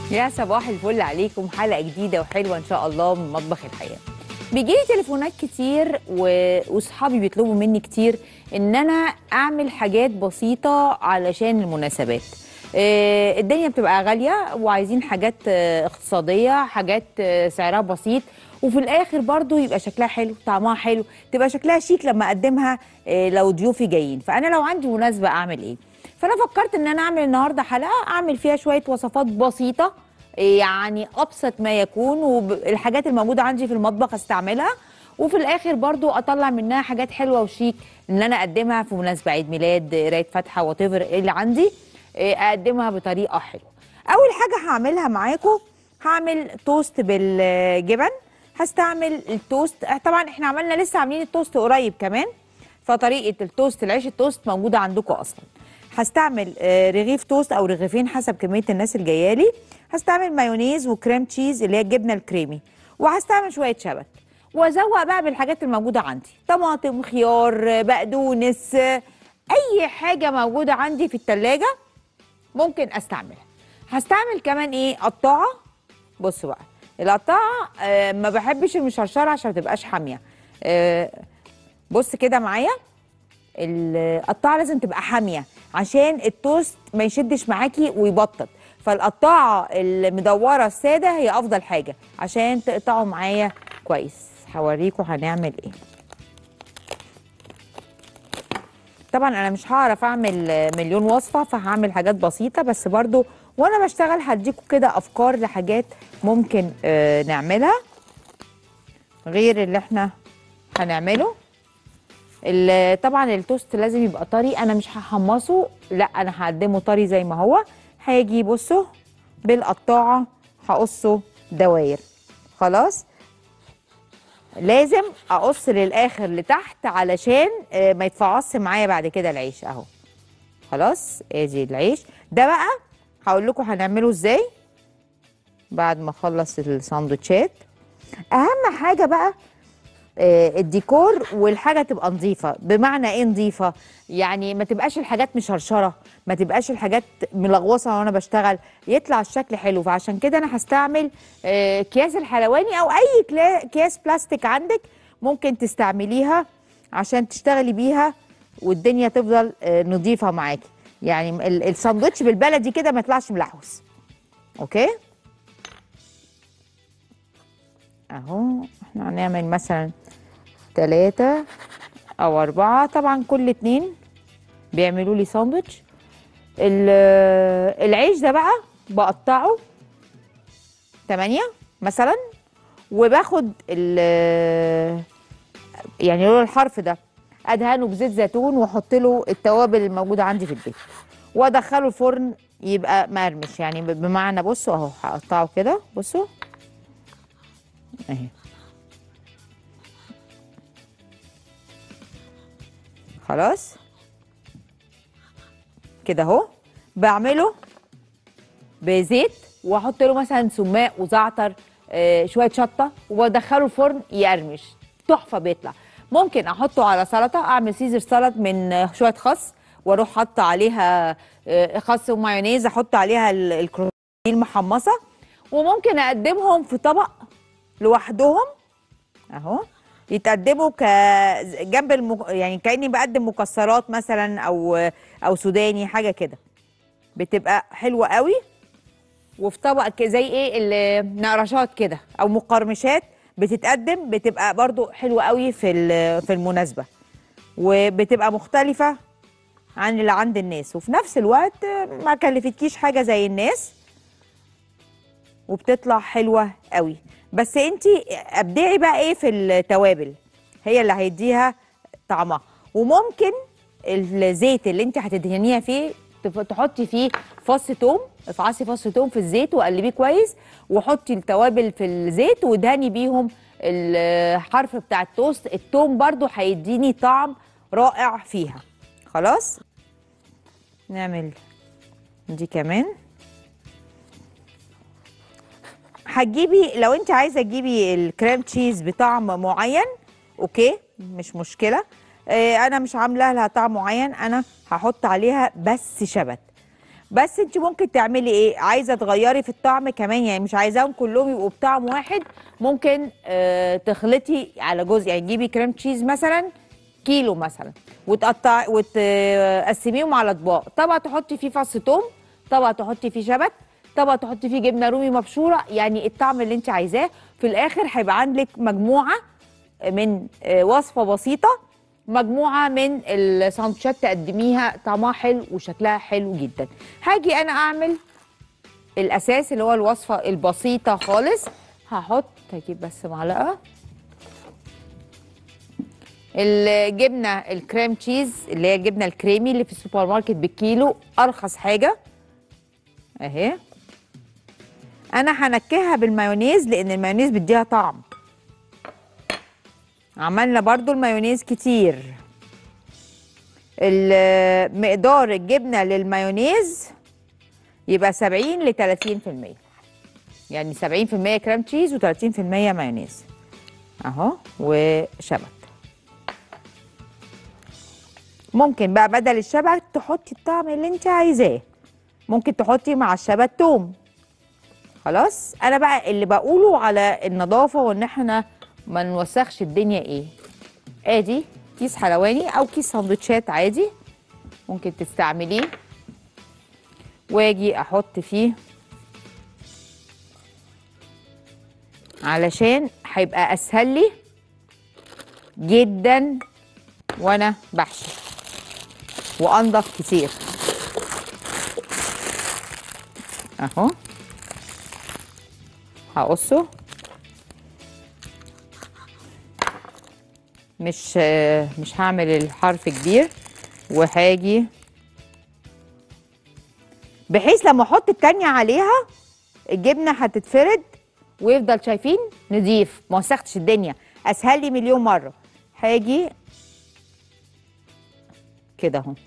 يا صباح الفل عليكم حلقه جديده وحلوه ان شاء الله من مطبخ الحياه بيجي لي تليفونات كتير و- واصحابي بيطلبوا مني كتير ان انا اعمل حاجات بسيطه علشان المناسبات آه، الدنيا بتبقى غاليه وعايزين حاجات آه، اقتصاديه حاجات آه، سعرها بسيط وفي الاخر برضو يبقى شكلها حلو طعمها حلو تبقى شكلها شيك لما اقدمها آه، لو ضيوفي جايين فانا لو عندي مناسبه اعمل ايه فانا فكرت ان انا اعمل النهارده حلقه اعمل فيها شويه وصفات بسيطه يعني ابسط ما يكون والحاجات الموجوده عندي في المطبخ استعملها وفي الاخر برضو اطلع منها حاجات حلوه وشيك ان انا اقدمها في مناسبه عيد ميلاد قرايه فاتحه وات اللي عندي إيه، اقدمها بطريقه حلوه اول حاجه هعملها معاكم هعمل توست بالجبن هستعمل التوست آه، طبعا احنا عملنا لسه عاملين التوست قريب كمان فطريقه التوست العيش التوست موجوده عندكم اصلا هستعمل آه، رغيف توست او رغيفين حسب كميه الناس اللي جايه لي هستعمل مايونيز وكريم تشيز اللي هي الجبنه الكريمي وهستعمل شويه شبت وازوق بقى بالحاجات الموجوده عندي طماطم خيار آه، بقدونس آه، اي حاجه موجوده عندي في التلاجة ممكن استعملها هستعمل كمان ايه قطاعه بصوا بقى القطاعه آه ما بحبش المشرشره عشان ما تبقاش حاميه آه بص كده معايا القطاعه لازم تبقى حاميه عشان التوست ما يشدش معاكي ويبطط فالقطاعه المدوره الساده هي افضل حاجه عشان تقطعوا معايا كويس هوريكم هنعمل ايه طبعا انا مش هعرف اعمل آه، مليون وصفه فهعمل حاجات بسيطه بس برضو وانا بشتغل هديكم كده افكار لحاجات ممكن آه، نعملها غير اللي احنا هنعمله ال- طبعا التوست لازم يبقى طري انا مش هحمصه لا انا هقدمه طري زي ما هو هاجي بصوا بالقطاعه هقصه دواير خلاص لازم اقص للاخر لتحت علشان آه، ما يتفعصش معايا بعد كده العيش اهو خلاص ادي العيش ده بقى هقول لكم هنعمله ازاي بعد ما اخلص الساندوتشات اهم حاجه بقى آه، الديكور والحاجه تبقى نظيفه بمعنى ايه نظيفه يعني ما تبقاش الحاجات مشرشره ما تبقاش الحاجات ملغوصه وانا بشتغل يطلع الشكل حلو فعشان كده انا هستعمل آه، اكياس الحلواني او اي كلا- اكياس بلاستيك عندك ممكن تستعمليها عشان تشتغلي بيها والدنيا تفضل آه، نظيفه معاكي يعني ال- الساندوتش بالبلدي كده ما يطلعش ملحوس اوكي اهو احنا هنعمل مثلا ثلاثة او اربعة طبعا كل اتنين بيعملوا لي ساندوتش ال- العيش ده بقى بقطعه تمانية مثلا وباخد ال يعني لولا الحرف ده ادهنه بزيت زيتون واحط له التوابل الموجوده عندي في البيت وادخله الفرن يبقى مقرمش يعني ب- بمعنى بصوا اهو هقطعه كده بصوا اهي خلاص كده اهو بعمله بزيت واحط له مثلا سماق وزعتر آه، شويه شطه وادخله الفرن يقرمش تحفه بيطلع ممكن احطه على سلطه اعمل سيزر سلطه من آه، شويه خس واروح حاطه عليها آه، خس ومايونيز احط عليها ال- الكرومبي المحمصه وممكن اقدمهم في طبق لوحدهم اهو يتقدموا ك جنب الم... يعني كاني بقدم مكسرات مثلا او او سوداني حاجه كده بتبقى حلوه قوي وفي طبق ك- زي ايه النقرشات كده او مقرمشات بتتقدم بتبقى برضو حلوه قوي في ال- في المناسبه وبتبقى مختلفه عن اللي عند الناس وفي نفس الوقت ما كلفتكيش حاجه زي الناس وبتطلع حلوه قوي بس انت ابدعي بقى ايه في التوابل هي اللي هيديها طعمها وممكن الزيت اللي انت هتدهنيها فيه تف- تحطي فيه فص توم افعصي فص توم في الزيت وقلبيه كويس وحطي التوابل في الزيت ودهني بيهم الحرف بتاع التوست التوم برضو هيديني طعم رائع فيها خلاص نعمل دي كمان هتجيبي لو انت عايزه تجيبي الكريم تشيز بطعم معين اوكي مش مشكله اه انا مش عامله لها طعم معين انا هحط عليها بس شبت بس انت ممكن تعملي ايه عايزه تغيري في الطعم كمان يعني مش عايزاهم كلهم يبقوا بطعم واحد ممكن آه تخلطي على جزء يعني تجيبي كريم تشيز مثلا كيلو مثلا وتقطع وتقسميهم على اطباق طبق تحطي فيه فص ثوم طبق تحطي فيه شبت طبق تحطي فيه جبنه رومي مبشوره يعني الطعم اللي انت عايزاه في الاخر هيبقى عندك مجموعه من آه، وصفه بسيطه مجموعه من الساندوتشات تقدميها طعمها حلو وشكلها حلو جدا هاجي انا اعمل الاساس اللي هو الوصفه البسيطه خالص هحط هجيب بس معلقه الجبنه الكريم تشيز اللي هي الجبنه الكريمي اللي في السوبر ماركت بالكيلو ارخص حاجه اهي انا هنكهها بالمايونيز لان المايونيز بيديها طعم عملنا برضو المايونيز كتير ال- مقدار الجبنه للمايونيز يبقى 70 ل 30% يعني 70% كريم تشيز و30% مايونيز اهو وشبت ممكن بقى بدل الشبت تحطي الطعم اللي انت عايزاه ممكن تحطي مع الشبت توم خلاص انا بقى اللي بقوله على النظافه وان احنا ما نوسخش الدنيا ايه ادي كيس حلواني او كيس سندوتشات عادي ممكن تستعمليه واجي احط فيه علشان هيبقى اسهل لي جدا وانا بحشي وانضف كتير اهو هقصه مش مش هعمل الحرف كبير وهاجي بحيث لما احط التانية عليها الجبنه هتتفرد ويفضل شايفين نضيف ما وسختش الدنيا اسهل لي مليون مره هاجي كده اهو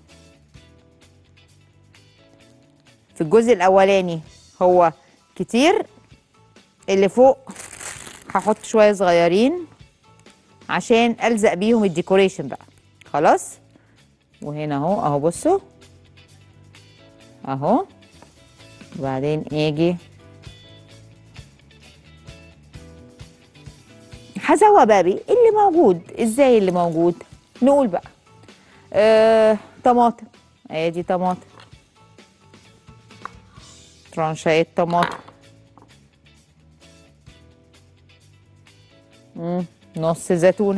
في الجزء الاولاني هو كتير اللي فوق هحط شويه صغيرين عشان الزق بيهم الديكوريشن بقى خلاص وهنا اهو اهو بصوا اهو وبعدين اجي هزوق بقى بيه اللي موجود ازاي اللي موجود نقول بقى آه، طماطم ادي طماطم ترانشات طماطم مم، نص زيتونه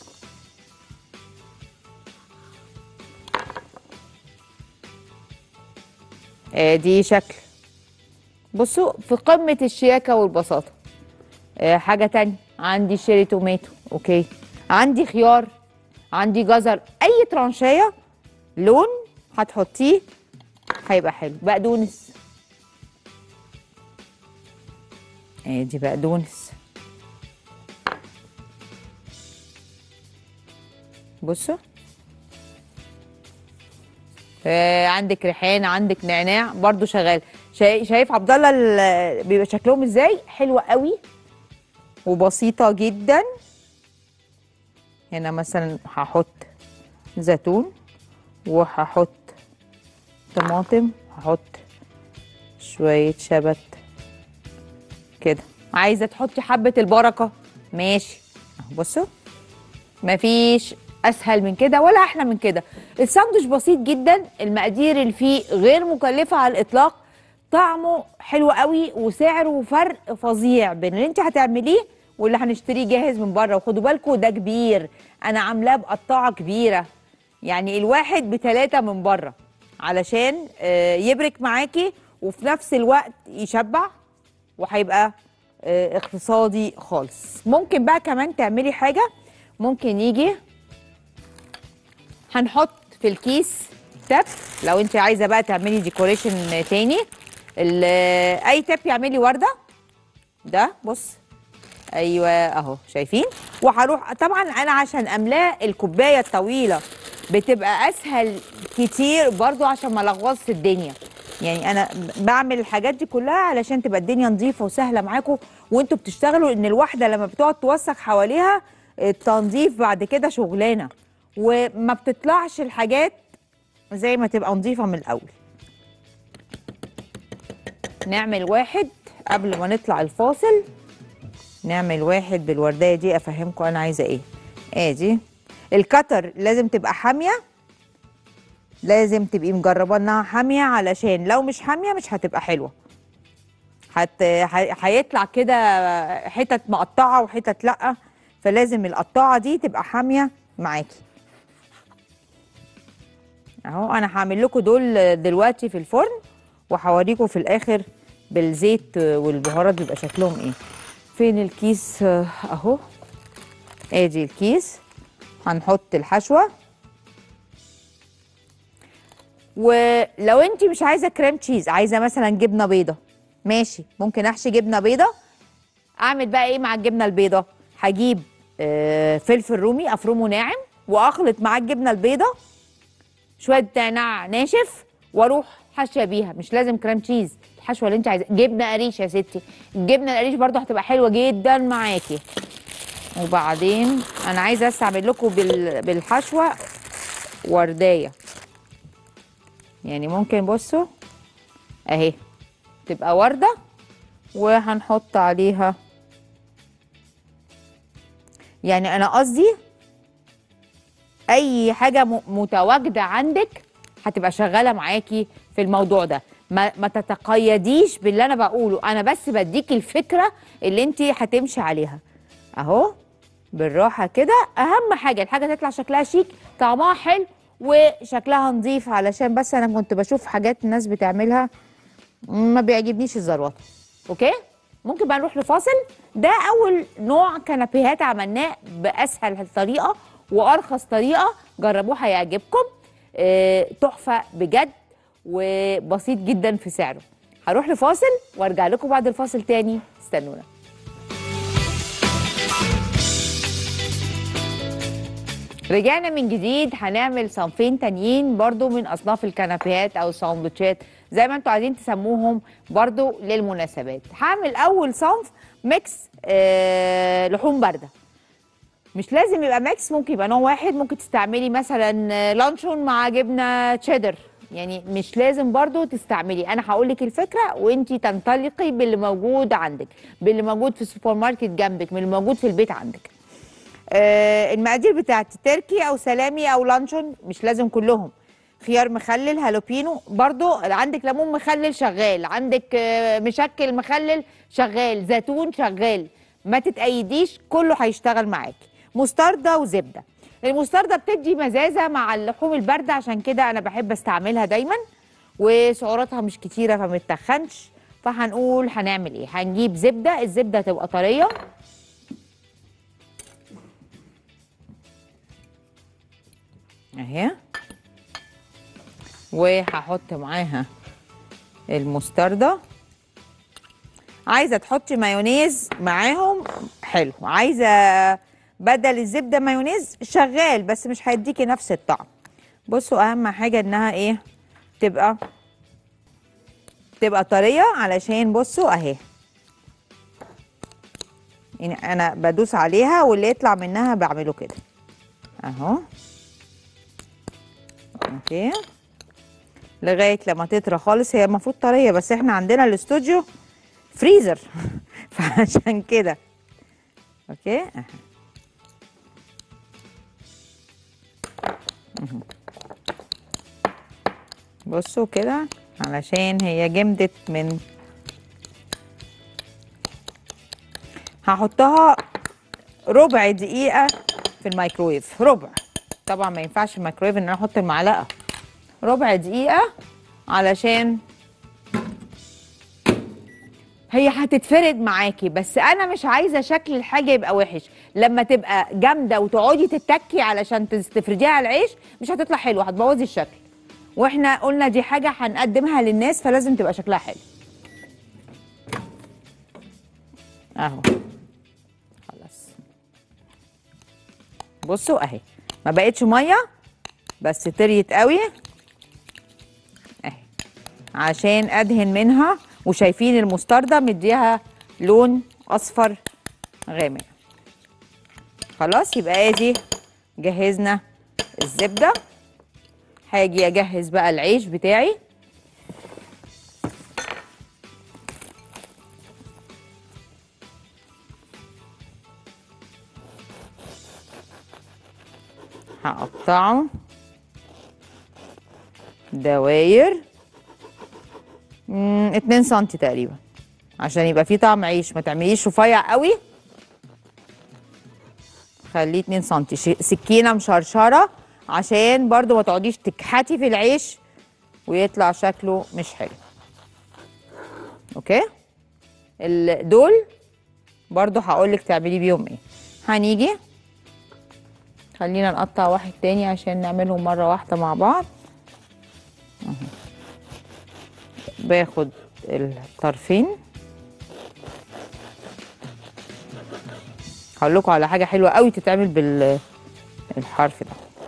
ادي شكل بصوا في قمه الشياكه والبساطه آه، حاجه تانية عندي شيري توماتو اوكي عندي خيار عندي جزر اي ترانشيه لون هتحطيه هيبقى حلو بقدونس ادي بقدونس بصوا آه عندك ريحان عندك نعناع برضو شغال شايف, شايف عبد الله ال- بيبقى شكلهم ازاي حلوه قوي وبسيطه جدا هنا مثلا هحط زيتون وهحط طماطم هحط شويه شبت كده عايزه تحطي حبه البركه ماشي اهو بصوا مفيش اسهل من كده ولا احلى من كده الساندوتش بسيط جدا المقادير اللي فيه غير مكلفه على الاطلاق طعمه حلو قوي وسعره فرق فظيع بين اللي انت هتعمليه واللي هنشتريه جاهز من بره وخدوا بالكم ده كبير انا عاملاه بقطاعه كبيره يعني الواحد بتلاتة من بره علشان آه، يبرك معاكي وفي نفس الوقت يشبع وهيبقى آه، اقتصادي خالص ممكن بقى كمان تعملي حاجه ممكن يجي هنحط في الكيس تاب لو انت عايزه بقى تعملي ديكوريشن تاني ال- اي تاب يعملي ورده ده بص ايوه اهو شايفين وهروح طبعا انا عشان املاه الكوبايه الطويله بتبقى اسهل كتير برضو عشان ما لغوصش الدنيا يعني انا بعمل الحاجات دي كلها علشان تبقى الدنيا نظيفه وسهله معاكم وانتوا بتشتغلوا ان الواحده لما بتقعد توسخ حواليها التنظيف بعد كده شغلانه وما بتطلعش الحاجات زي ما تبقى نظيفه من الاول نعمل واحد قبل ما نطلع الفاصل نعمل واحد بالورديه دي افهمكم انا عايزه ايه ادي الكتر لازم تبقى حاميه لازم تبقي مجربه انها حاميه علشان لو مش حاميه مش هتبقى حلوه هت... ه- هيطلع كده حتت مقطعه وحتت لا فلازم القطاعه دي تبقى حاميه معاكي اهو انا هعمل لكم دول دلوقتي في الفرن وهوريكم في الاخر بالزيت والبهارات بيبقى شكلهم ايه فين الكيس اهو ادي الكيس هنحط الحشوه ولو انت مش عايزه كريم تشيز عايزه مثلا جبنه بيضه ماشي ممكن احشي جبنه بيضه اعمل بقى ايه مع الجبنه البيضه هجيب آه، فلفل رومي افرمه ناعم واخلط معاه الجبنه البيضه شويه نعناع ناشف واروح حاشيه بيها مش لازم كريم تشيز الحشوه اللي انت عايزاها جبنه قريش يا ستي الجبنه القريش برضو هتبقى حلوه جدا معاكي وبعدين انا عايزه بس اعمل لكم بال... بالحشوه ورديه يعني ممكن بصوا اهي تبقى ورده وهنحط عليها يعني انا قصدي اي حاجه م- متواجده عندك هتبقى شغاله معاكي في الموضوع ده ما, ما تتقيديش باللي انا بقوله انا بس بديكي الفكره اللي انت هتمشي عليها اهو بالراحه كده اهم حاجه الحاجه تطلع شكلها شيك طعمها حلو وشكلها نظيف علشان بس انا كنت بشوف حاجات الناس بتعملها ما بيعجبنيش الزروطه اوكي ممكن بقى نروح لفاصل ده اول نوع كنابيهات عملناه باسهل طريقه وارخص طريقه جربوه هيعجبكم آه، تحفه بجد وبسيط جدا في سعره هروح لفاصل وارجع لكم بعد الفاصل تاني استنونا رجعنا من جديد هنعمل صنفين تانيين برضو من اصناف الكنابيهات او الساندوتشات زي ما انتوا عايزين تسموهم برضو للمناسبات هعمل اول صنف ميكس آه لحوم بارده مش لازم يبقى ميكس ممكن يبقى نوع واحد ممكن تستعملي مثلا آه، لانشون مع جبنه تشيدر يعني مش لازم برضو تستعملي انا هقول لك الفكره وانتي تنطلقي باللي موجود عندك باللي موجود في السوبر ماركت جنبك من اللي موجود في البيت عندك آه، المقادير بتاعت تركي او سلامي او لانشون مش لازم كلهم خيار مخلل هالوبينو برضو عندك ليمون مخلل شغال عندك آه، مشكل مخلل شغال زيتون شغال ما تتأيديش كله هيشتغل معاكي مستردة وزبدة المستردة بتدي مزازة مع اللحوم الباردة عشان كده أنا بحب استعملها دايما وسعراتها مش كتيرة فمتخنش فهنقول هنعمل ايه هنجيب زبدة الزبدة تبقى طرية اهي وهحط معاها المستردة عايزة تحطي مايونيز معاهم حلو عايزة بدل الزبدة مايونيز شغال بس مش هيديكي نفس الطعم بصوا اهم حاجة انها ايه تبقى تبقى طرية علشان بصوا اهي يعني انا بدوس عليها واللي يطلع منها بعمله كده اهو اوكي لغايه لما تطرى خالص هي المفروض طريه بس احنا عندنا الاستوديو فريزر فعشان كده اوكي اهي مهم. بصوا كده علشان هي جمدت من هحطها ربع دقيقة في الميكرويف ربع طبعا ما ينفعش في الميكرويف ان انا احط المعلقة ربع دقيقة علشان هي هتتفرد معاكي بس انا مش عايزه شكل الحاجه يبقى وحش لما تبقى جامده وتقعدي تتكي علشان تفرديها على العيش مش هتطلع حلوه هتبوظي الشكل واحنا قلنا دي حاجه هنقدمها للناس فلازم تبقى شكلها حلو اهو خلاص بصوا اهي ما بقتش ميه بس طريت قوي اهي عشان ادهن منها وشايفين المستردة مديها لون اصفر غامق خلاص يبقى ادي جهزنا الزبده هاجي اجهز بقى العيش بتاعي هقطعه دواير مم، 2 سنتي تقريبا عشان يبقى فيه طعم عيش ما تعمليش رفيع قوي خليه 2 سنتي ش- سكينه مشرشره عشان برضو ما تقعديش تكحتي في العيش ويطلع شكله مش حلو اوكي ال- دول برضو هقولك تعملي بيهم ايه هنيجي خلينا نقطع واحد تاني عشان نعملهم مرة واحدة مع بعض أهو. باخد الطرفين هقول لكم على حاجة حلوة قوي تتعمل بالحرف ده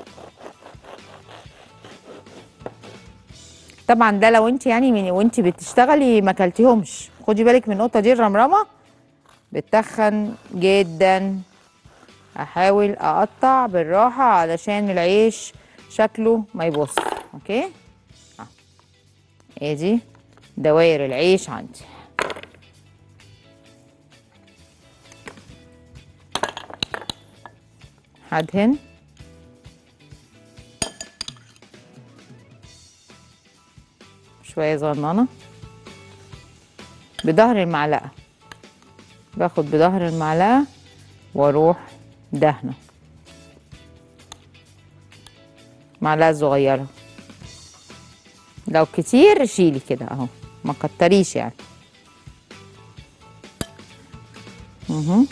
طبعا ده لو انت يعني من وانت بتشتغلي ما اكلتيهمش خدي بالك من النقطة دي الرمرمة بتخن جدا احاول اقطع بالراحه علشان العيش شكله ما يبص اوكي اه ادي دواير العيش عندي هدهن شويه صغننه بظهر المعلقه باخد بظهر المعلقه واروح دهنه معلقه صغيره لو كتير شيلي كده اهو ما كتريش يعني اها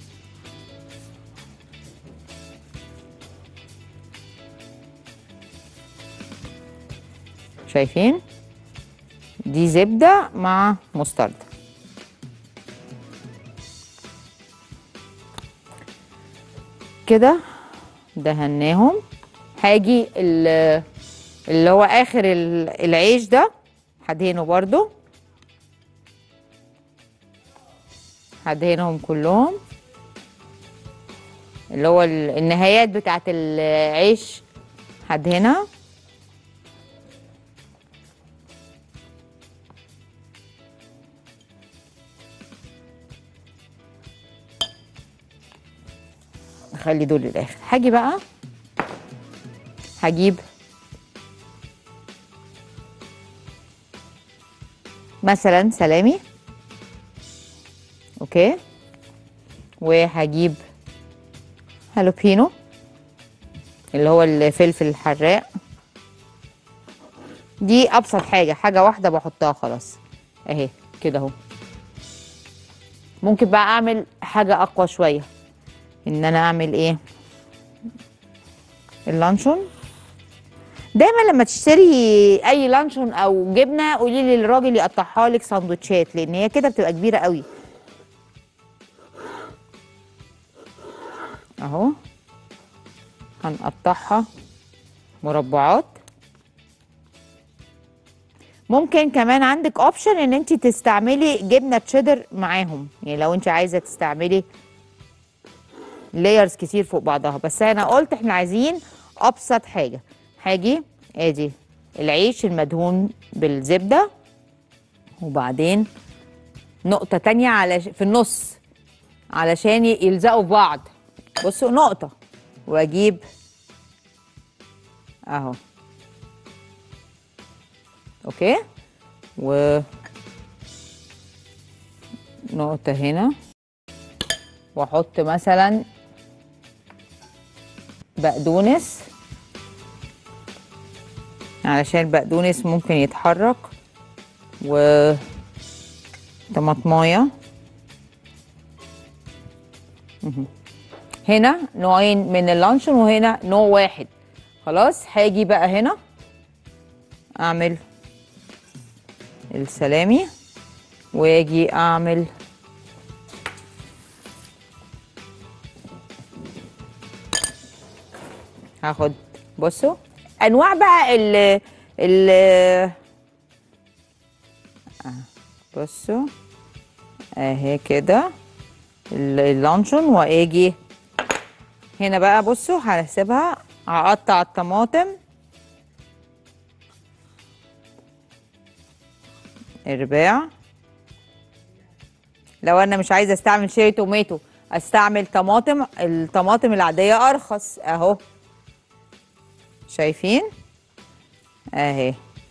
شايفين دي زبده مع مستردة كده دهناهم هاجي ال- اللي هو اخر ال- العيش ده هدهنه برضو هدهنهم كلهم اللي هو ال- النهايات بتاعت العيش هدهنها نخلي دول للاخر هاجي بقى هجيب مثلا سلامي اوكي وهجيب هالوبينو اللي هو الفلفل الحراق دي ابسط حاجه حاجه واحده بحطها خلاص اهي كده اهو ممكن بقى اعمل حاجه اقوى شويه ان انا اعمل ايه اللانشون دايما لما تشتري اي لانشون او جبنه قولي لي الراجل يقطعها لك سندوتشات لان هي كده بتبقى كبيره قوي اهو هنقطعها مربعات ممكن كمان عندك اوبشن ان انت تستعملي جبنه تشيدر معاهم يعني لو انت عايزه تستعملي لايرز كتير فوق بعضها بس انا قلت احنا عايزين ابسط حاجه هاجي ادي العيش المدهون بالزبده وبعدين نقطه تانية على في النص علشان ي- يلزقوا في بعض بصوا نقطه واجيب اهو اوكي و نقطه هنا واحط مثلا بقدونس علشان البقدونس ممكن يتحرك و طماطمايه مهم. هنا نوعين من اللانشون وهنا نوع واحد خلاص هاجي بقى هنا اعمل السلامي واجي اعمل هاخد بصوا انواع بقى ال ال آه، بصوا اهي كده ال- اللانشون واجي هنا بقى بصوا هسيبها هقطع الطماطم ارباع لو انا مش عايزه استعمل شيري توماتو استعمل طماطم الطماطم العاديه ارخص اهو شايفين اهي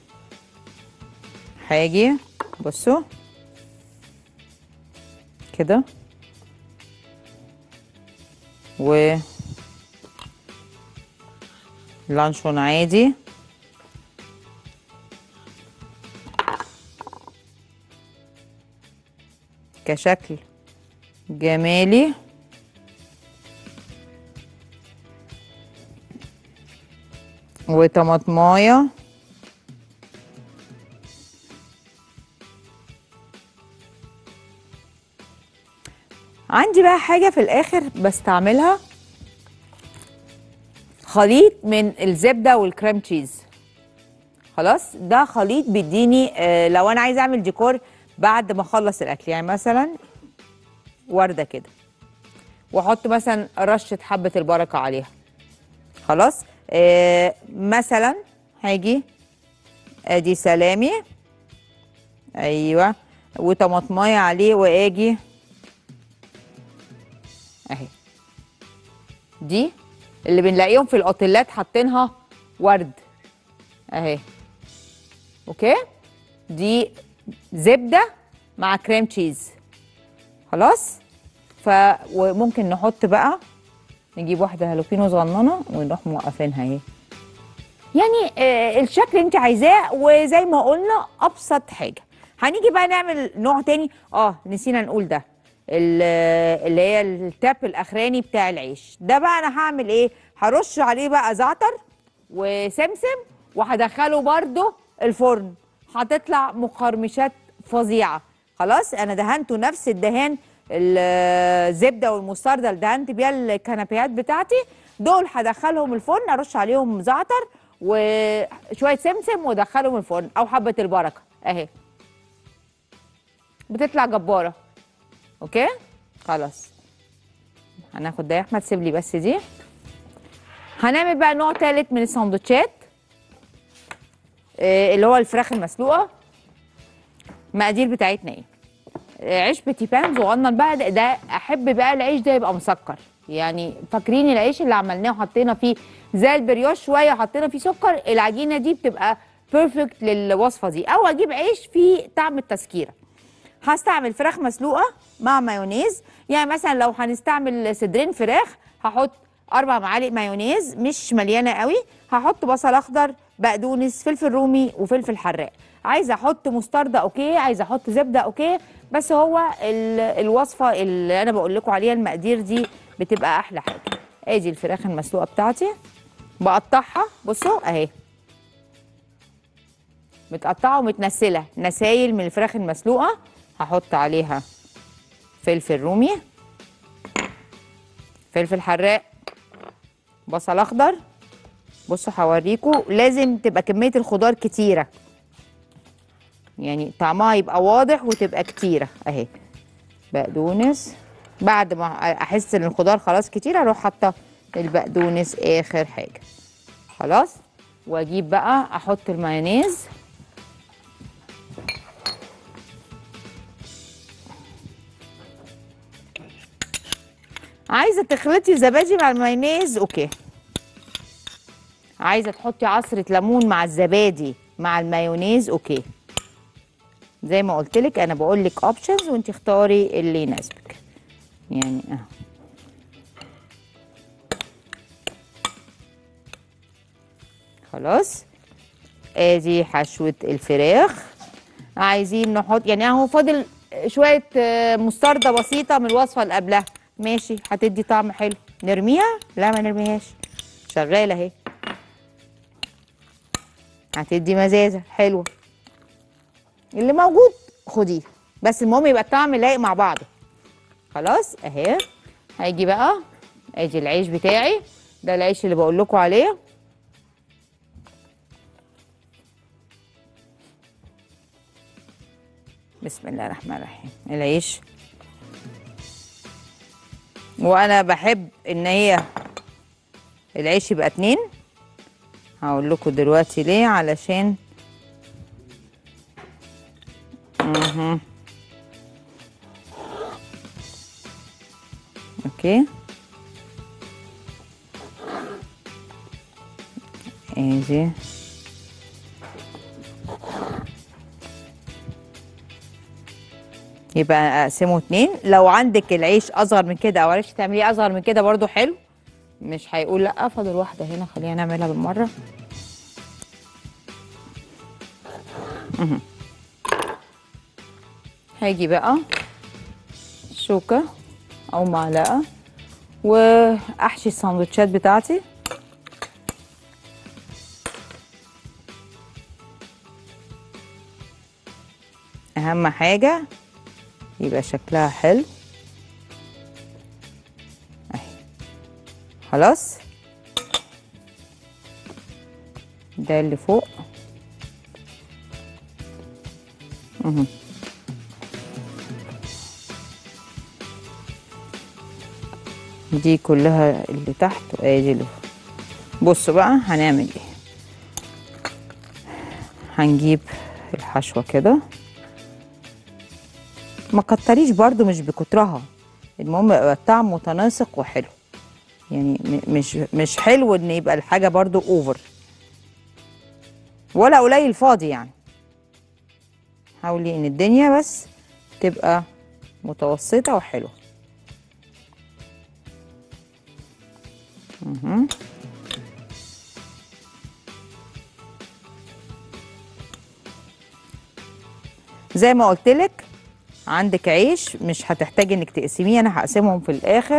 هاجي بصوا كده و لانشون عادي كشكل جمالي وطماطمايه عندي بقى حاجة في الآخر بستعملها خليط من الزبدة والكريم تشيز خلاص ده خليط بيديني آه لو أنا عايزة أعمل ديكور بعد ما أخلص الأكل يعني مثلا وردة كده وأحط مثلا رشة حبة البركة عليها خلاص آه مثلا هاجي ادي سلامي ايوه وطماطمايه عليه واجي اهي دي اللي بنلاقيهم في الاوتيلات حاطينها ورد اهي اوكي دي زبده مع كريم تشيز خلاص ف وممكن نحط بقى نجيب واحده هالوبينو صغننه ونروح موقفينها اهي يعني آه الشكل اللي انت عايزاه وزي ما قلنا ابسط حاجه هنيجي بقى نعمل نوع تاني اه نسينا نقول ده ال- اللي هي التاب الاخراني بتاع العيش ده بقى انا هعمل ايه هرش عليه بقى زعتر وسمسم وهدخله برده الفرن هتطلع مقرمشات فظيعه خلاص انا دهنته نفس الدهان الزبده والمستردة اللي دهنت بيها الكنابيات بتاعتي دول هدخلهم الفرن ارش عليهم زعتر وشويه سمسم وادخلهم الفرن او حبه البركه اهي بتطلع جباره اوكي خلاص هناخد ده يا احمد سيب لي بس دي هنعمل بقى نوع تالت من السندوتشات آه، اللي هو الفراخ المسلوقه المقادير بتاعتنا ايه آه، عيش بتي بان صغنن بقى ده, ده احب بقى العيش ده يبقى مسكر يعني فاكرين العيش اللي عملناه وحطينا فيه زي البريوش شويه حطينا فيه سكر العجينه دي بتبقى بيرفكت للوصفه دي او اجيب عيش فيه طعم التسكيره هستعمل فراخ مسلوقه مع مايونيز يعني مثلا لو هنستعمل صدرين فراخ هحط اربع معالق مايونيز مش مليانه قوي هحط بصل اخضر بقدونس فلفل رومي وفلفل حراق عايزه احط مستردة اوكي عايزه احط زبده اوكي بس هو ال- الوصفه اللي انا بقول لكم عليها المقادير دي بتبقى احلى حاجه ادي الفراخ المسلوقه بتاعتي بقطعها بصوا اهي متقطعه ومتنسله نسايل من الفراخ المسلوقه هحط عليها فلفل رومي فلفل حراق بصل اخضر بصوا هوريكم لازم تبقى كميه الخضار كتيره يعني طعمها يبقى واضح وتبقى كتيره اهي بقدونس بعد ما احس ان الخضار خلاص كتير اروح حاطه البقدونس اخر حاجه خلاص واجيب بقى احط المايونيز عايزه تخلطي الزبادي مع المايونيز اوكي عايزه تحطي عصره ليمون مع الزبادي مع المايونيز اوكي زي ما قلت لك انا بقول لك اوبشنز وانت اختاري اللي يناسبك يعني اه خلاص ادي حشوه الفراخ عايزين نحط يعني اهو فاضل شويه آه، مستردة بسيطه من الوصفه اللي قبلها ماشي هتدي طعم حلو نرميها لا ما نرميهاش شغاله اهي هتدي مزازه حلوه اللي موجود خديه بس المهم يبقى الطعم لايق مع بعضه خلاص اهي هيجي بقى ادي العيش بتاعي ده العيش اللي بقول لكم عليه بسم الله الرحمن الرحيم العيش وانا بحب ان هي العيش يبقى اتنين هقول لكم دلوقتي ليه علشان مهم. اوكي ادي يبقى اقسمه اتنين لو عندك العيش اصغر من كده او عرفتي تعمليه اصغر من كده برضو حلو مش هيقول لا فاضل واحده هنا خلينا نعملها بالمره مهم. هاجي بقى شوكه او معلقه واحشي الساندوتشات بتاعتي اهم حاجه يبقى شكلها حلو اهي خلاص ده اللي فوق مهم. دي كلها اللي تحت وادي اللي فوق بصوا بقى هنعمل ايه هنجيب الحشوه كده ما كتريش برضو مش بكترها المهم يبقى الطعم متناسق وحلو يعني م- مش مش حلو ان يبقى الحاجه برضو اوفر ولا قليل فاضي يعني حاولي ان الدنيا بس تبقى متوسطه وحلوه مهم. زي ما قلت لك عندك عيش مش هتحتاجي انك تقسميه انا هقسمهم في الاخر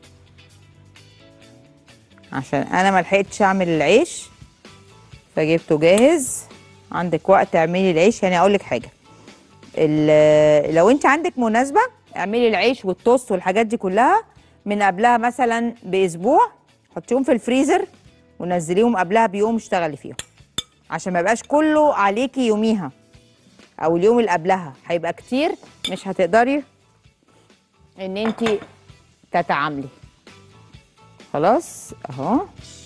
عشان انا ما لحقتش اعمل العيش فجبته جاهز عندك وقت اعملي العيش يعني اقول لك حاجه ال- لو انت عندك مناسبه اعملي العيش والتوست والحاجات دي كلها من قبلها مثلا باسبوع حطيهم في الفريزر ونزليهم قبلها بيوم اشتغلي فيهم عشان ما يبقاش كله عليكي يوميها او اليوم اللي قبلها هيبقى كتير مش هتقدري ان انت تتعاملي خلاص اهو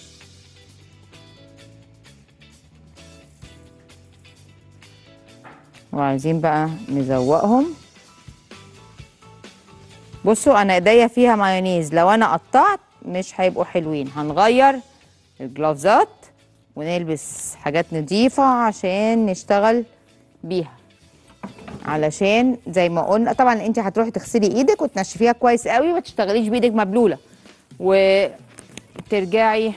وعايزين بقى نزوقهم بصوا انا ايديا فيها مايونيز لو انا قطعت مش هيبقوا حلوين هنغير الجلافزات ونلبس حاجات نظيفة عشان نشتغل بيها علشان زي ما قلنا طبعا انت هتروحي تغسلي ايدك وتنشفيها كويس قوي ما تشتغليش بايدك مبلوله وترجعي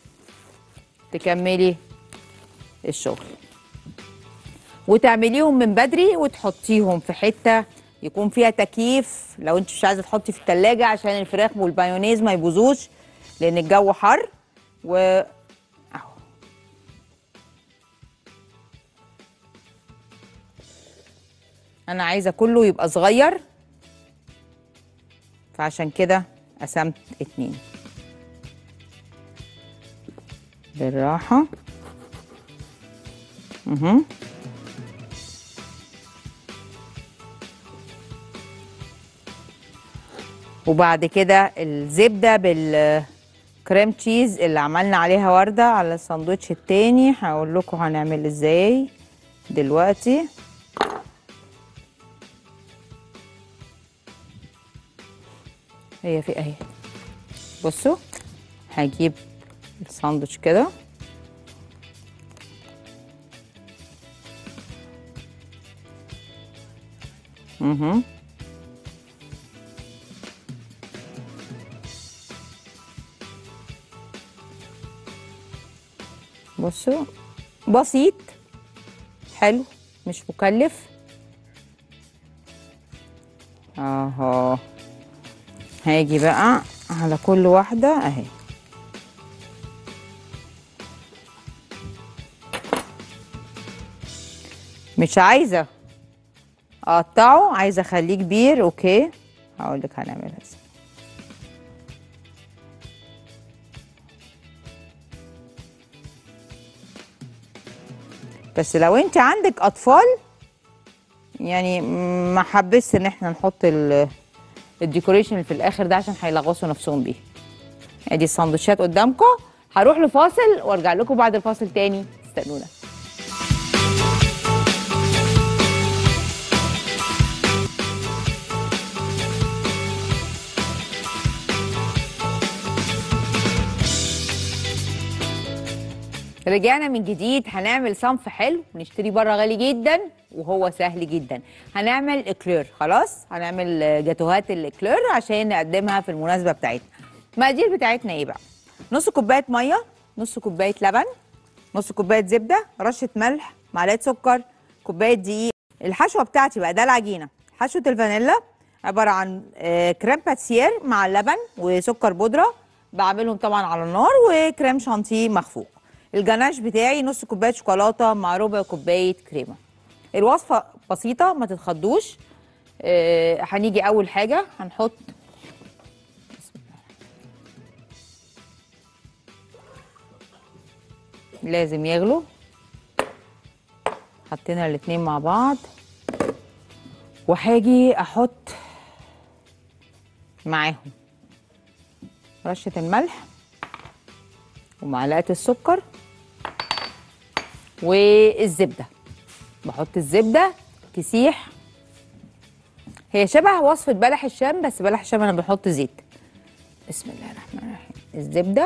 تكملي الشغل وتعمليهم من بدري وتحطيهم في حته يكون فيها تكييف لو انت مش عايزه تحطي في التلاجة عشان الفراخ والبايونيز ما يبوظوش لان الجو حر و اهو انا عايزه كله يبقى صغير فعشان كده قسمت اتنين بالراحه اها وبعد كده الزبده بالكريم تشيز اللي عملنا عليها ورده على الساندوتش التاني هقول لكم هنعمل ازاي دلوقتي هي في اهي بصوا هجيب الساندوتش كده اها بصوا بسيط حلو مش مكلف اهو هاجي بقى على كل واحدة اهي مش عايزة اقطعه عايزة اخليه كبير اوكي هقول لك هنعملها ازاي بس لو انت عندك اطفال يعني ما حبس ان احنا نحط ال- الديكوريشن اللي في الاخر ده عشان هيلغوصوا نفسهم بيه ادي السندوتشات قدامكم هروح لفاصل وارجع لكم بعد الفاصل تاني استنونا رجعنا من جديد هنعمل صنف حلو نشتري بره غالي جدا وهو سهل جدا هنعمل اكلير خلاص هنعمل جاتوهات الاكلير عشان نقدمها في المناسبه بتاعتنا المقادير بتاعتنا ايه بقى نص كوبايه ميه نص كوبايه لبن نص كوبايه زبده رشه ملح معلقه سكر كوبايه دقيق الحشوه بتاعتي بقى ده العجينه حشوه الفانيلا عباره عن آه، كريم باتسير مع اللبن وسكر بودره بعملهم طبعا على النار وكريم شانتيه مخفوق الجناش بتاعي نص كوبايه شوكولاته مع ربع كوبايه كريمه الوصفه بسيطه ما تتخضوش آه، هنيجي اول حاجه هنحط لازم يغلوا حطينا الاتنين مع بعض وهاجي احط معاهم رشة الملح ومعلقة السكر والزبدة بحط الزبدة تسيح هي شبه وصفة بلح الشام بس بلح الشام انا بحط زيت بسم الله الرحمن الرحيم الزبدة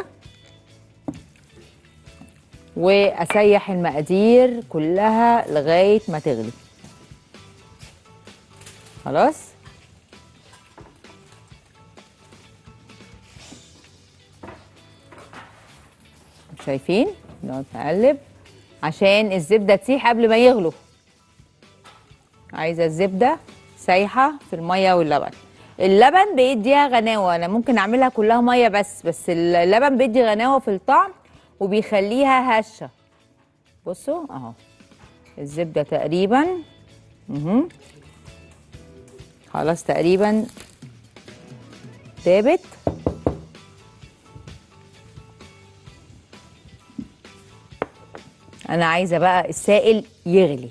واسيح المقادير كلها لغاية ما تغلي خلاص شايفين نقعد نقلب عشان الزبده تسيح قبل ما يغلوا عايزه الزبده سايحه في الميه واللبن اللبن بيديها غناوه انا ممكن اعملها كلها ميه بس بس اللبن بيدي غناوه في الطعم وبيخليها هشه بصوا اهو الزبده تقريبا مهم. خلاص تقريبا دابت انا عايزه بقى السائل يغلي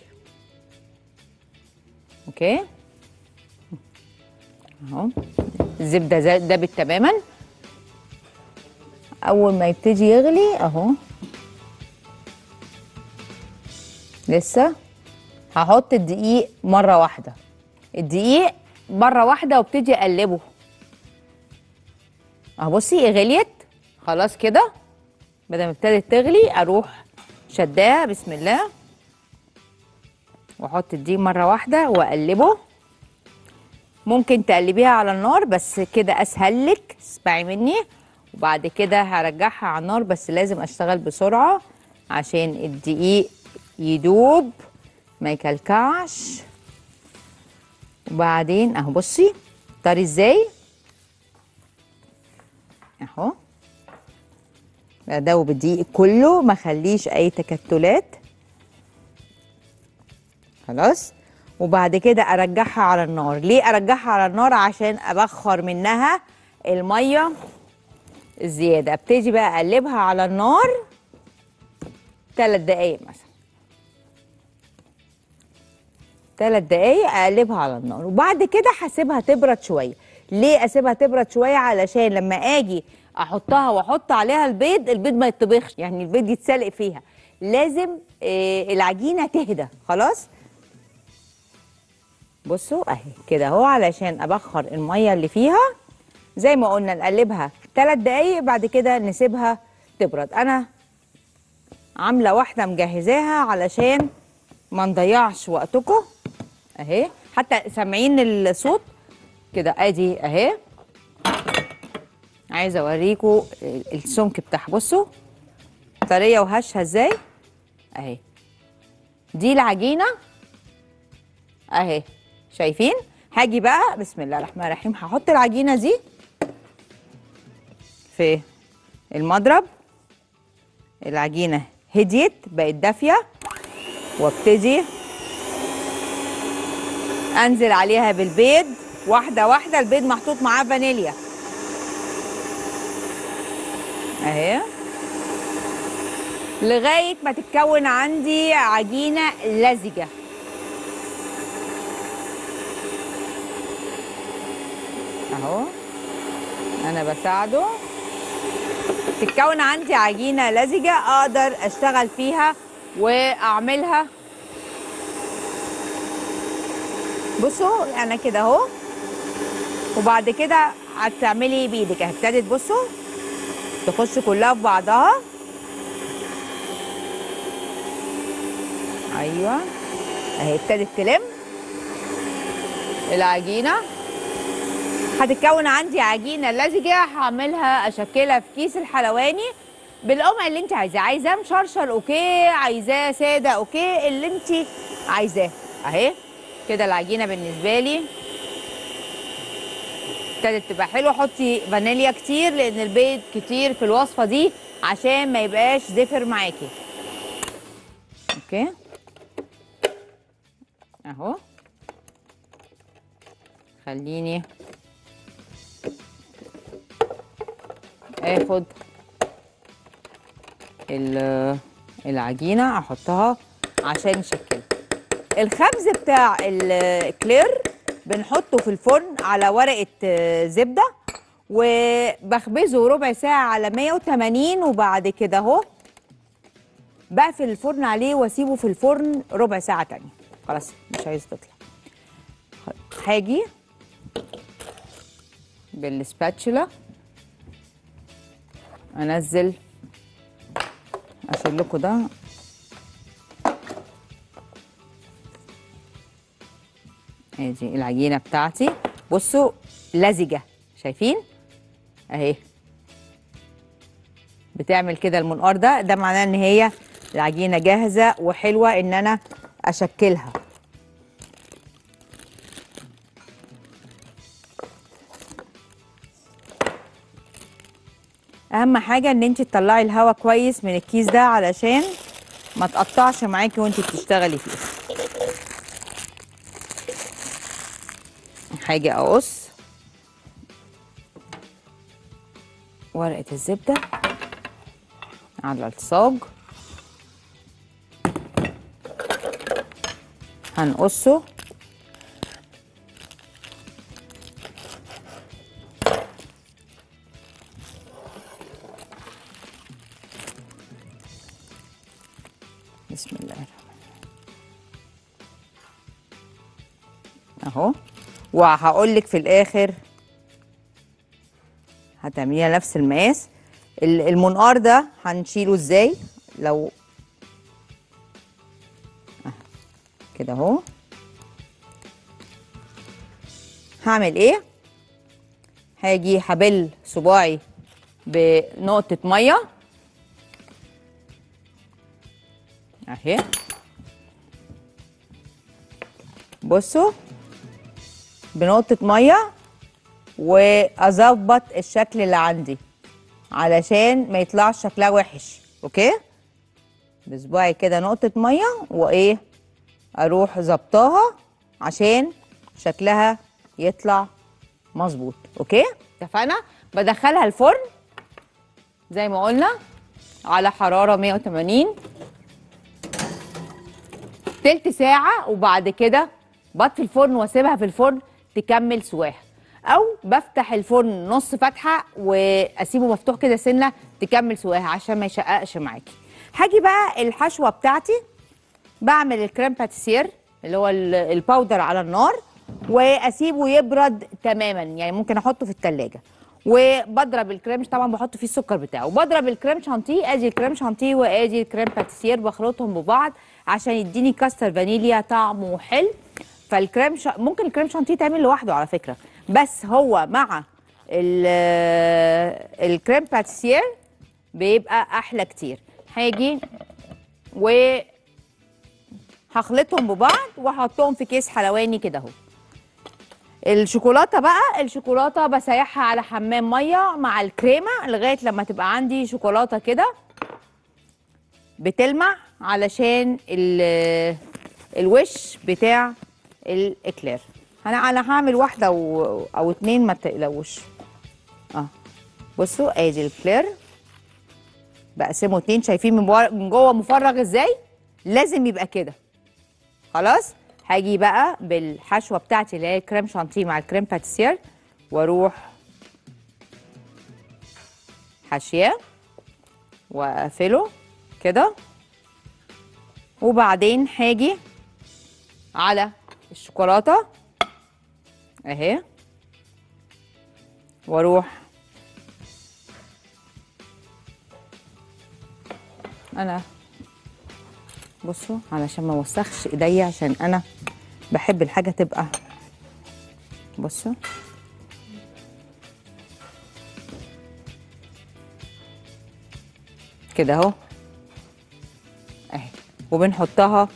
اوكي اهو الزبده زا- دابت تماما اول ما يبتدي يغلي اهو لسه هحط الدقيق مره واحده الدقيق مره واحده وابتدي اقلبه اهو بصي غليت خلاص كده بدل ما ابتدت تغلي اروح شداها بسم الله واحط الدقيق مره واحده واقلبه ممكن تقلبيها على النار بس كده اسهل لك اسمعي مني وبعد كده هرجعها على النار بس لازم اشتغل بسرعه عشان الدقيق يدوب ما يكلكعش وبعدين اهو بصي طري ازاي اهو ادوب الدقيق كله ما خليش اي تكتلات خلاص وبعد كده ارجعها على النار ليه ارجعها على النار عشان ابخر منها الميه الزياده ابتدي بقى اقلبها على النار ثلاث دقايق مثلا ثلاث دقايق اقلبها على النار وبعد كده هسيبها تبرد شويه ليه اسيبها تبرد شويه علشان لما اجي احطها واحط عليها البيض البيض ما يتطبخش يعني البيض يتسلق فيها لازم آه العجينه تهدى خلاص بصوا اهي كده اهو علشان ابخر الميه اللي فيها زي ما قلنا نقلبها ثلاث دقايق بعد كده نسيبها تبرد انا عامله واحده مجهزاها علشان ما نضيعش وقتكم اهي حتى سامعين الصوت كده ادي اهي عايزه اوريكم السمك بتاعها بصوا طريه وهشه ازاي اهي دي العجينه اهي شايفين هاجي بقى بسم الله الرحمن الرحيم هحط العجينه دي في المضرب العجينه هديت بقت دافيه وابتدي انزل عليها بالبيض واحده واحده البيض محطوط معاه فانيليا اهي لغايه ما تتكون عندي عجينه لزجه اهو انا بساعده تتكون عندي عجينه لزجه اقدر اشتغل فيها واعملها بصوا انا كده اهو وبعد كده هتعملي بايدك اهي ابتدت بصوا تخش كلها في بعضها ايوه اهي ابتدت تلم العجينه هتتكون عندي عجينه لزجه هعملها اشكلها في كيس الحلواني بالقمع اللي انت عايزاه عايزاه مشرشر اوكي عايزاه ساده اوكي اللي انت عايزاه اهي كده العجينه بالنسبه لي ابتدت تبقى حلوه حطي فانيليا كتير لان البيض كتير في الوصفه دي عشان ما يبقاش زفر معاكي اوكي اهو خليني اخد ال- العجينه احطها عشان نشكلها الخبز بتاع الكلير بنحطه في الفرن على ورقه آه، زبده وبخبزه ربع ساعه على 180 وبعد كده اهو بقفل الفرن عليه واسيبه في الفرن ربع ساعه تانية خلاص مش عايز تطلع هاجي بالسباتشولا انزل اشيل لكم ده ادي العجينه بتاعتي بصوا لزجه شايفين اهي بتعمل كده المنقار ده ده معناه ان هي العجينه جاهزه وحلوه ان انا اشكلها اهم حاجه ان انت تطلعي الهواء كويس من الكيس ده علشان ما تقطعش معاكي وانت بتشتغلي فيه حاجه اقص ورقه الزبده على الصاج هنقصه بسم الله الرحمن الرحيم اهو وهقول لك في الاخر هتعمليها نفس المقاس ال- المنقار ده هنشيله ازاي لو آه، كده اهو هعمل ايه هاجي هبل صباعي بنقطة مية اهي بصوا بنقطة مية واظبط الشكل اللي عندي علشان ما يطلعش شكلها وحش اوكي بصباعي كده نقطة مية وايه اروح ظبطاها عشان شكلها يطلع مظبوط اوكي اتفقنا بدخلها الفرن زي ما قلنا على حرارة 180 تلت ساعة وبعد كده بطفي الفرن واسيبها في الفرن تكمل سواها او بفتح الفرن نص فتحه واسيبه مفتوح كده سنه تكمل سواها عشان ما يشققش معاكي هاجي بقى الحشوه بتاعتي بعمل الكريم باتيسير اللي هو ال- الباودر على النار واسيبه يبرد تماما يعني ممكن احطه في التلاجة وبضرب الكريم طبعا بحط فيه السكر بتاعه وبضرب الكريم شانتيه ادي الكريم شانتيه وادي الكريم باتيسير بخلطهم ببعض عشان يديني كاستر فانيليا طعمه حلو فالكريم شا... ممكن الكريم شانتيه يتعمل لوحده على فكره بس هو مع ال- الكريم باتيسير بيبقى احلى كتير هاجي و هخلطهم ببعض واحطهم في كيس حلواني كده اهو الشوكولاته بقى الشوكولاته بسيحها على حمام ميه مع الكريمه لغايه لما تبقى عندي شوكولاته كده بتلمع علشان ال- الوش بتاع الاكلير انا انا هعمل واحده او, أو اتنين ما تقلقوش اه بصوا ادي الكلير بقسمه اتنين شايفين من, بوا- من جوه مفرغ ازاي لازم يبقى كده خلاص هاجي بقى بالحشوه بتاعتي اللي هي كريم شانتيه مع الكريم باتيسير واروح حاشيه واقفله كده وبعدين هاجي على الشوكولاته اهي واروح انا بصوا علشان ما اوسخش ايديا عشان انا بحب الحاجه تبقى بصوا كده اهو اهي وبنحطها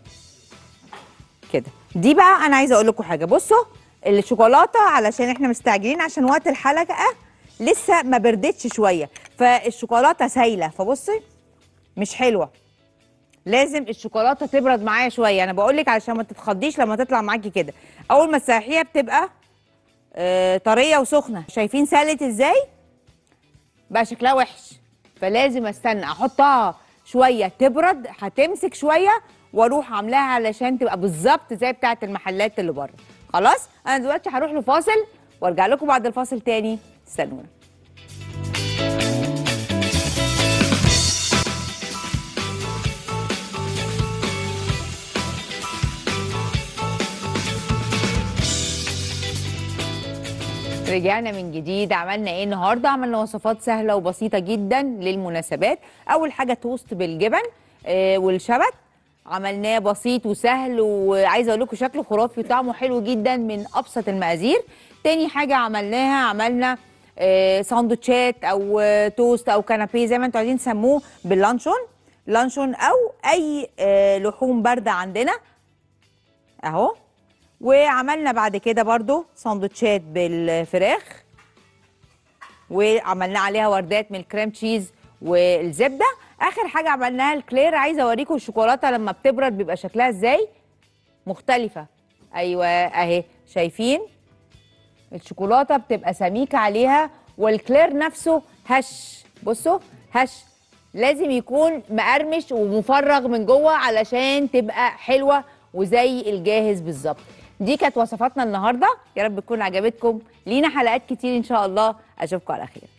كده دي بقى انا عايزه اقول لكم حاجه بصوا الشوكولاته علشان احنا مستعجلين عشان وقت الحلقه لسه ما بردتش شويه فالشوكولاته سايله فبصي مش حلوه لازم الشوكولاته تبرد معايا شويه انا بقول لك علشان ما تتخضيش لما تطلع معاكي كده اول ما تسيحيها بتبقى آه طريه وسخنه شايفين سالت ازاي بقى شكلها وحش فلازم استنى احطها شويه تبرد هتمسك شويه واروح عاملاها علشان تبقى بالظبط زي بتاعه المحلات اللي بره خلاص انا دلوقتي هروح لفاصل وارجع لكم بعد الفاصل تاني استنونا رجعنا من جديد عملنا ايه النهارده عملنا وصفات سهله وبسيطه جدا للمناسبات اول حاجه توست بالجبن آه والشبت عملناه بسيط وسهل وعايزه اقول لكم شكله خرافي وطعمه حلو جدا من ابسط المقادير تاني حاجه عملناها عملنا آه ساندوتشات او آه توست او كنابيه زي ما انتوا عايزين تسموه باللانشون لانشون او اي آه لحوم بارده عندنا اهو وعملنا بعد كده برضو ساندوتشات بالفراخ وعملنا عليها وردات من الكريم تشيز والزبده اخر حاجه عملناها الكلير عايزه اوريكم الشوكولاته لما بتبرد بيبقى شكلها ازاي مختلفه ايوه اهي شايفين الشوكولاته بتبقى سميكه عليها والكلير نفسه هش بصوا هش لازم يكون مقرمش ومفرغ من جوه علشان تبقى حلوه وزي الجاهز بالظبط دي كانت وصفاتنا النهارده يا رب تكون عجبتكم لينا حلقات كتير ان شاء الله اشوفكم على خير